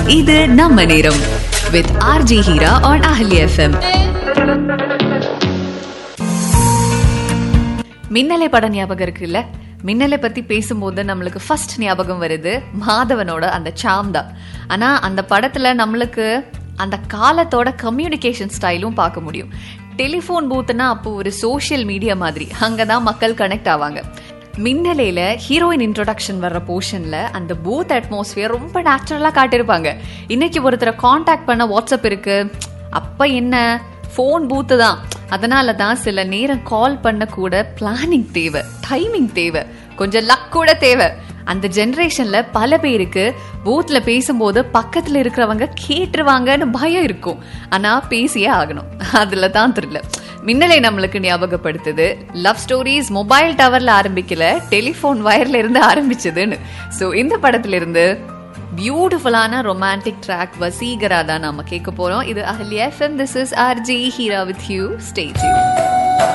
இது நம்ம நேரம் வித் ஆர்ஜி ஹீரா on அஹலி எஃப்எம் மின்னலை படம் ஞாபகம் இருக்குல்ல மின்னலை பத்தி பேசும்போது நம்மளுக்கு ஃபர்ஸ்ட் ஞாபகம் வருது மாதவனோட அந்த சாம் தான் ஆனா அந்த படத்துல நம்மளுக்கு அந்த காலத்தோட கம்யூனிகேஷன் ஸ்டைலும் பார்க்க முடியும் டெலிஃபோன் பூத்துனா அப்போ ஒரு சோஷியல் மீடியா மாதிரி அங்கதான் மக்கள் கனெக்ட் ஆவாங்க மின்னலையில ஹீரோயின் இன்ட்ரோடக்ஷன் வர்ற போர்ஷன்ல அந்த பூத் அட்மாஸ்பியர் ரொம்ப நேச்சுரலா காட்டியிருப்பாங்க இன்னைக்கு ஒருத்தரை காண்டாக்ட் பண்ண வாட்ஸ்அப் இருக்கு அப்ப என்ன ஃபோன் பூத்து தான் அதனால தான் சில நேரம் கால் பண்ண கூட பிளானிங் தேவை டைமிங் தேவை கொஞ்சம் லக் கூட தேவை அந்த ஜெனரேஷன்ல பல பேருக்கு பூத்ல பேசும்போது பக்கத்துல இருக்கிறவங்க கேட்டுருவாங்கன்னு பயம் இருக்கும் ஆனா பேசியே ஆகணும் அதுல தான் தெரியல மின்னலை நம்மளுக்கு ஞாபகப்படுத்துது லவ் ஸ்டோரிஸ் மொபைல் டவர்ல ஆரம்பிக்கல டெலிஃபோன் வயர்ல இருந்து ஆரம்பிச்சதுன்னு ஸோ இந்த படத்துல இருந்து பியூட்டிஃபுல்லான ரொமான்டிக் ட்ராக் வசீகரா தான் நாம கேட்க போறோம் இது Ahalya FM this is R J Heera with you stay tune